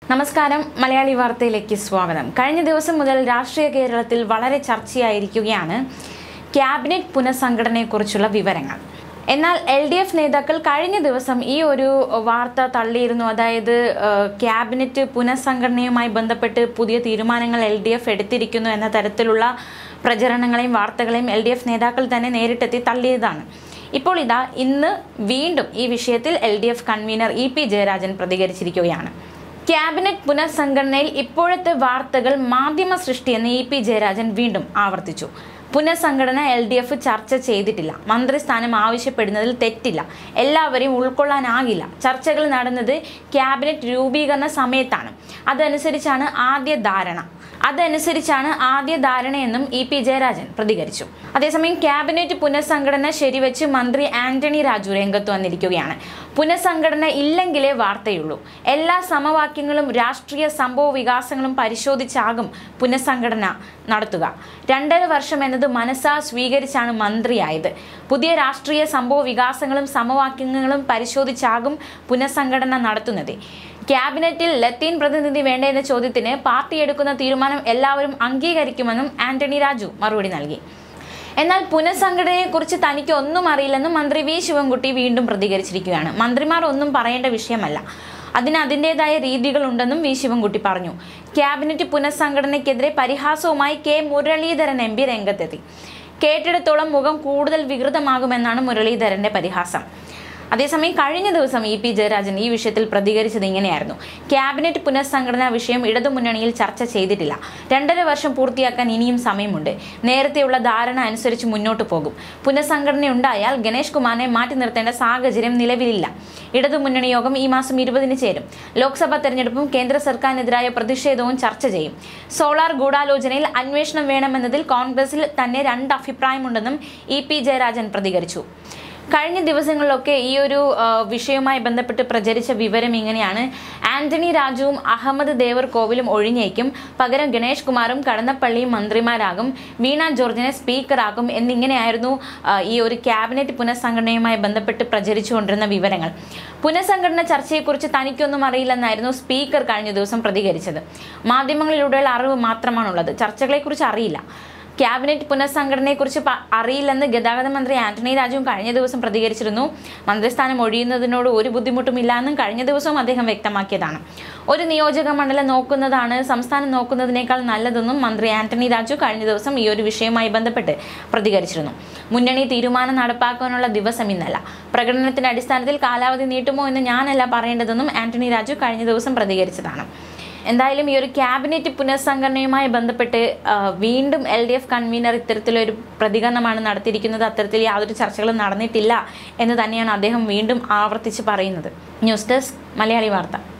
നമസ്കാരം മലയാളി വാർത്തയിലേക്ക് സ്വാഗതം കഴിഞ്ഞ ദിവസം മുതൽ രാഷ്ട്രീയ കേരളത്തിൽ വളരെ ചർച്ചയായിരിക്കുകയാണ് ക്യാബിനറ്റ് പുനഃസംഘടനയെക്കുറിച്ചുള്ള വിവരങ്ങൾ എന്നാൽ എൽ ഡി എഫ് നേതാക്കൾ കഴിഞ്ഞ ദിവസം ഈ ഒരു വാർത്ത തള്ളിയിരുന്നു അതായത് ഏഹ്, ക്യാബിനറ്റ് പുനഃസംഘടനയുമായി ബന്ധപ്പെട്ട് പുതിയ തീരുമാനങ്ങൾ എൽ ഡി എഫ് എടുത്തിരിക്കുന്നു എന്ന തരത്തിലുള്ള പ്രചരണങ്ങളെയും വാർത്തകളെയും എൽ ഡി എഫ് നേതാക്കൾ തന്നെ നേരിട്ടെത്തി തള്ളിയതാണ് ഇപ്പോൾ ഇതാ ഇന്ന് വീണ്ടും ഈ വിഷയത്തിൽ L D F convenor E P Jayarajan പ്രതികരിച്ചിരിക്കുകയാണ് ക്യാബിനറ്റ് പുനഃസംഘടനയിൽ ഇപ്പോഴത്തെ വാർത്തകൾ മാധ്യമ സൃഷ്ടിയെന്ന് ഇ പി ജയരാജൻ വീണ്ടും ആവർത്തിച്ചു പുനഃസംഘടന എൽ ഡി എഫ് ചർച്ച ചെയ്തിട്ടില്ല മന്ത്രിസ്ഥാനം ആവശ്യപ്പെടുന്നതിൽ തെറ്റില്ല എല്ലാവരെയും ഉൾക്കൊള്ളാനാകില്ല ചർച്ചകൾ നടന്നത് ക്യാബിനറ്റ് രൂപീകരണ സമയത്താണ് അതനുസരിച്ചാണ് ആദ്യ ധാരണ അതനുസരിച്ചാണ് ആദ്യ ധാരണയെന്നും ഇ പി ജയരാജൻ പ്രതികരിച്ചു അതേസമയം ക്യാബിനറ്റ് പുനഃസംഘടന ശരിവെച്ച് മന്ത്രി ആന്റണി രാജു രംഗത്ത് വന്നിരിക്കുകയാണ് പുനഃസംഘടന ഇല്ലെങ്കിലേ വാർത്തയുള്ളൂ എല്ലാ സമവാക്യങ്ങളും രാഷ്ട്രീയ സംഭവ വികാസങ്ങളും പരിശോധിച്ചാകും പുനഃസംഘടന നടത്തുക രണ്ടര വർഷം എന്നത് മനസ്സാ സ്വീകരിച്ചാണ് മന്ത്രിയായത് പുതിയ രാഷ്ട്രീയ സംഭവ വികാസങ്ങളും സമവാക്യങ്ങളും പരിശോധിച്ചാകും പുനഃസംഘടന നടത്തുന്നത് ക്യാബിനറ്റിൽ ലത്തീൻ പ്രതിനിധി വേണ്ട എന്ന ചോദ്യത്തിന് പാർട്ടി എടുക്കുന്ന തീരുമാനം എല്ലാവരും അംഗീകരിക്കുമെന്നും ആന്റണി രാജു മറുപടി നൽകി എന്നാൽ പുനഃസംഘടനയെക്കുറിച്ച് തനിക്ക് ഒന്നും അറിയില്ലെന്നും മന്ത്രി വി ശിവൻകുട്ടി വീണ്ടും പ്രതികരിച്ചിരിക്കുകയാണ് മന്ത്രിമാർ ഒന്നും പറയേണ്ട വിഷയമല്ല അതിന് അതിൻ്റെതായ രീതികളുണ്ടെന്നും വി ശിവൻകുട്ടി പറഞ്ഞു ക്യാബിനറ്റ് പുനഃസംഘടനയ്ക്കെതിരെ പരിഹാസവുമായി കെ മുരളീധരൻ എം പി രംഗത്തെത്തി കേട്ടിടത്തോളം മുഖം കൂടുതൽ വികൃതമാകുമെന്നാണ് മുരളീധരന്റെ പരിഹാസം അതേസമയം കഴിഞ്ഞ ദിവസം ഇ പി ജയരാജൻ ഈ വിഷയത്തിൽ പ്രതികരിച്ചത് ഇങ്ങനെയായിരുന്നു ക്യാബിനറ്റ് പുനഃസംഘടനാ വിഷയം ഇടതുമുന്നണിയിൽ ചർച്ച ചെയ്തിട്ടില്ല രണ്ടര വർഷം പൂർത്തിയാക്കാൻ ഇനിയും സമയമുണ്ട് നേരത്തെയുള്ള ധാരണ അനുസരിച്ച് മുന്നോട്ട് പോകും പുനഃസംഘടന ഉണ്ടായാൽ ഗണേഷ് കുമാറിനെ മാറ്റി നിർത്തേണ്ട സാഹചര്യം നിലവിലില്ല ഇടതുമുന്നണി യോഗം ഈ മാസം ഇരുപതിന് ചേരും ലോക്സഭാ തെരഞ്ഞെടുപ്പും കേന്ദ്ര സർക്കാരിനെതിരായ പ്രതിഷേധവും ചർച്ച ചെയ്യും സോളാർ ഗൂഢാലോചനയിൽ അന്വേഷണം വേണമെന്നതിൽ കോൺഗ്രസിൽ തന്നെ രണ്ട് അഭിപ്രായമുണ്ടെന്നും ഇ പി ജയരാജൻ പ്രതികരിച്ചു കഴിഞ്ഞ ദിവസങ്ങളിലൊക്കെ ഈ ഒരു ആ, വിഷയവുമായി ബന്ധപ്പെട്ട് പ്രചരിച്ച വിവരം ഇങ്ങനെയാണ് ആന്റണി രാജുവും അഹമ്മദ് ദേവർ കോവിലും ഒഴിഞ്ഞേക്കും പകരം ഗണേഷ് കുമാറും കടന്നപ്പള്ളിയും മന്ത്രിമാരാകും വീണ ജോർജിനെ സ്പീക്കറാക്കും എന്നിങ്ങനെയായിരുന്നു ആ, ഈ ഒരു ക്യാബിനറ്റ് പുനഃസംഘടനയുമായി ബന്ധപ്പെട്ട് പ്രചരിച്ചുകൊണ്ടിരുന്ന വിവരങ്ങൾ പുനഃസംഘടന ചർച്ചയെക്കുറിച്ച് തനിക്കൊന്നും അറിയില്ലെന്നായിരുന്നു സ്പീക്കർ കഴിഞ്ഞ ദിവസം പ്രതികരിച്ചത് മാധ്യമങ്ങളിലൂടെയുള്ള അറിവ് മാത്രമാണുള്ളത് ചർച്ചകളെക്കുറിച്ച് അറിയില്ല ക്യാബിനറ്റ് പുനഃസംഘടനയെക്കുറിച്ച് പ- അറിയില്ലെന്ന് ഗതാഗത മന്ത്രി ആന്റണി രാജുവും കഴിഞ്ഞ ദിവസം പ്രതികരിച്ചിരുന്നു മന്ത്രിസ്ഥാനം ഒഴിയുന്നതിനോട് ഒരു ബുദ്ധിമുട്ടുമില്ല എന്നും കഴിഞ്ഞ ദിവസവും അദ്ദേഹം വ്യക്തമാക്കിയതാണ് ഒരു നിയോജക മണ്ഡലം നോക്കുന്നതാണ് സംസ്ഥാനം നോക്കുന്നതിനേക്കാൾ നല്ലതെന്നും മന്ത്രി ആന്റണി രാജു കഴിഞ്ഞ ദിവസം ഈ ഒരു വിഷയവുമായി ബന്ധപ്പെട്ട് പ്രതികരിച്ചിരുന്നു മുന്നണി തീരുമാനം നടപ്പാക്കാനുള്ള ദിവസം ഇന്നല്ല പ്രകടനത്തിന്റെ അടിസ്ഥാനത്തിൽ കാലാവധി നീട്ടുമോ എന്ന് ഞാനല്ല പറയേണ്ടതെന്നും ആന്റണി രാജു കഴിഞ്ഞ ദിവസം പ്രതികരിച്ചതാണ് എന്തായാലും ഈ ഒരു ക്യാബിനറ്റ് പുനഃസംഘടനയുമായി ബന്ധപ്പെട്ട് ആ, വീണ്ടും എൽ ഡി എഫ് കൺവീനർ ഇത്തരത്തിലൊരു പ്രതികരണമാണ് നടത്തിയിരിക്കുന്നത് അത്തരത്തിൽ യാതൊരു ചർച്ചകളും നടന്നിട്ടില്ല എന്ന് തന്നെയാണ് അദ്ദേഹം വീണ്ടും ആവർത്തിച്ച് പറയുന്നത് ന്യൂസ് ഡെസ്ക് മലയാളി വാർത്ത